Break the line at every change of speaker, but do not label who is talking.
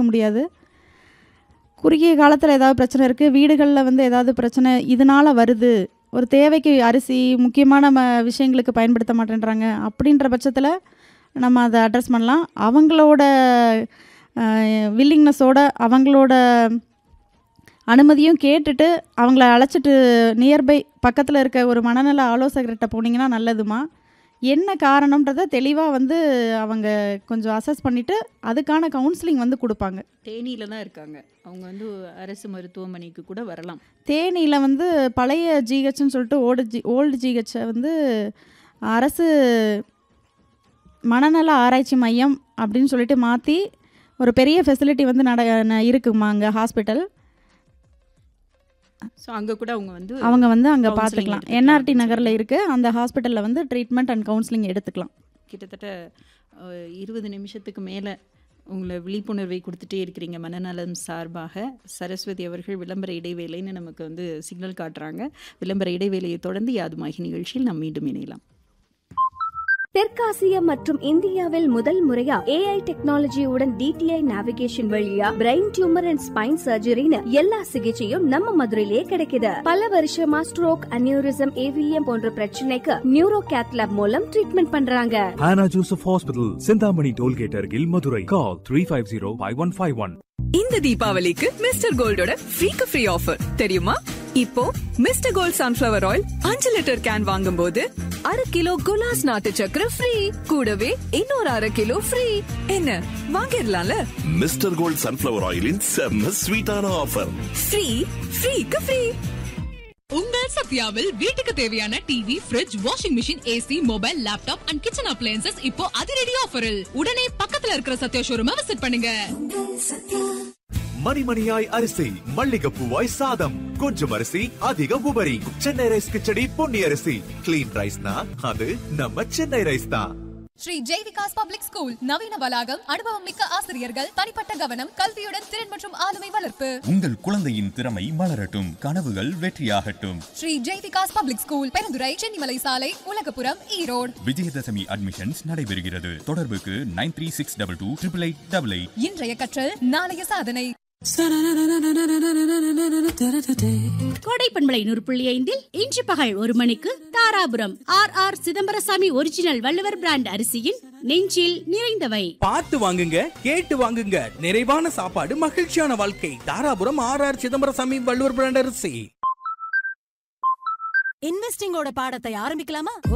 இருக்க முடியாது குறுகிய காலத்தில் ஏதாவது பிரச்சனை இருக்குது வீடுகளில் வந்து ஏதாவது பிரச்சனை இதனால் வருது ஒரு தேவைக்கு அரிசி முக்கியமான ம விஷயங்களுக்கு பயன்படுத்த மாட்டேன்றாங்க அப்படின்ற பட்சத்தில் நம்ம அதை அட்ரஸ் பண்ணலாம் அவங்களோட வில்லிங்னஸோட அவங்களோட அனுமதியும் கேட்டுட்டு அவங்கள அழைச்சிட்டு நியர்பை பக்கத்தில் இருக்க ஒரு மனநல ஆலோசகர்கிட்ட போனீங்கன்னா நல்லதுமா என்ன காரணம்ன்றதை தெளிவாக வந்து அவங்க கொஞ்சம் அசஸ் பண்ணிவிட்டு அதுக்கான கவுன்சிலிங் வந்து கொடுப்பாங்க
தேனியில தான் இருக்காங்க அவங்க வந்து அரசு மருத்துவமனைக்கு கூட வரலாம்
தேனியில் வந்து பழைய ஜிஹெச்னு சொல்லிட்டு ஓல்டு ஜி ஓல்டு ஜிஹெச்சை வந்து அரசு மனநல ஆராய்ச்சி மையம் அப்படின்னு சொல்லிட்டு மாற்றி ஒரு பெரிய ஃபெசிலிட்டி வந்து நட ந- இருக்குமா அங்கே ஹாஸ்பிட்டல்
ஸோ அங்க கூட அவங்க வந்து
அவங்க வந்து அங்கே
counseling
பார்த்துக்கலாம்
எடுத்துக்கலாம்
என்ஆர்டி
அப்படின்னு
நகரில் இருக்குது அந்த ஹாஸ்பிட்டலில் வந்து ட்ரீட்மெண்ட் அண்ட் கவுன்சிலிங் எடுத்துக்கலாம்
கிட்டத்தட்ட அஹ், இருபது நிமிஷத்துக்கு மேலே உங்களை விழிப்புணர்வை கொடுத்துட்டே இருக்கிறீங்க மனநலம் சார்பாக சரஸ்வதி அவர்கள் விளம்பர இடைவேளைன்னு நமக்கு வந்து சிக்னல் காட்டுறாங்க விளம்பர இடைவேளையை தொடர்ந்து யாதுமாகி நிகழ்ச்சியில் நாம் மீண்டும் இணையலாம்
தெற்காசியா மற்றும் இந்தியாவில் முதல் முறையா ஏஐ டெக்னாலஜியுடன் டிடிஐ நேவிகேஷன் வழியா பிரெயின் டியூமர் அண்ட் ஸ்பைன் சர்ஜரின்னு எல்லா சிகிச்சையும் நம்ம மதுரையிலேயே கிடைக்குது பல வருஷமா ஸ்ட்ரோக் அனியூரிசம் ஏவிஎம் போன்ற பிரச்சனைக்கு நியூரோ கேத்லாப் மூலம் ட்ரீட்மெண்ட் பண்றாங்க
Hannah Joseph Hospital, Sindhamani Tollgate Argil, Madurai. Call 350-5151.
இந்த தீபாவளிக்கு மிஸ்டர் கோல்டோட ஃப்ரீக்கு ஃப்ரீ ஆஃபர் தெரியுமா இப்போ மிஸ்டர் கோல்ட் சன்ஃபிளவர் ஆயில் அஞ்சு லிட்டர் கேன் வாங்கும்போது அரை கிலோ குலாஸ் நாட்டு சக்கரை ஃப்ரீ கூடவே இன்னொரு அரை கிலோ ஃப்ரீ என்ன வாங்கிடலாம்ல
மிஸ்டர் கோல்ட் சன்ஃப்ளவர் ஆயிலின் செம்ம ஸ்வீட்டான ஆஃபர்
ஃப்ரீ ஃப்ரீக்கு ஃப்ரீ
உங்கள் சத்யாவில் வீட்டுக்கு தேவையான TV fridge washing machine AC mobile laptop and kitchen appliances இப்போ அதிரடி ஆஃபரில் உடனே பக்கத்துல இருக்கிற சத்யா ஷோரூமை விசிட் பண்ணுங்க
மணிமணியாய் அரிசி மல்லிகைப்பூவாய் சாதம் கொஞ்சம் அரிசி அதிக உபரி சென்னை ரைஸ் கிச்சடி பொன்னி அரிசி கிளீன் ரைஸ்னா அது நம்ம சென்னை ரைஸ் தான்
ஸ்ரீ ஜெய் விகாஸ் பப்ளிக் ஸ்கூல் நவீன வளாகம் அனுபவம் மிக்க ஆசிரியர்கள் தனிப்பட்ட கவனம் கல்வியுடன் திறன் மற்றும் ஆளுமை வளர்ப்பு
உங்கள் குழந்தையின் திறமை மலரட்டும் கனவுகள் வெற்றியாகட்டும்
ஸ்ரீ ஜெய் விகாஸ் பப்ளிக் ஸ்கூல் பெருந்துறை சென்னிமலை சாலை உலகபுரம் ஈரோடு
விஜயதசமி அட்மிஷன்ஸ் நடைபெறுகிறது தொடர்புக்கு nine three six double two triple eight double eight
இன்றைய கற்றல் நாளைய சாதனை
கோடை பண்பலை நூறு புள்ளி ஐந்தில் இன்று பகல் ஒரு மணிக்கு Dharapuram R R Chidambarasamy original Valluvar brand அரிசியின் நெஞ்சில் நிறைந்தவை
பார்த்து வாங்குங்க கேட்டு வாங்குங்க நிறைவான சாப்பாடு மகிழ்ச்சியான வாழ்க்கை Dharapuram R R Chidambarasamy Valluvar brand அரிசி
இன்வெஸ்டிங்கோட பாடத்தை ஆரம்பிக்கலாமா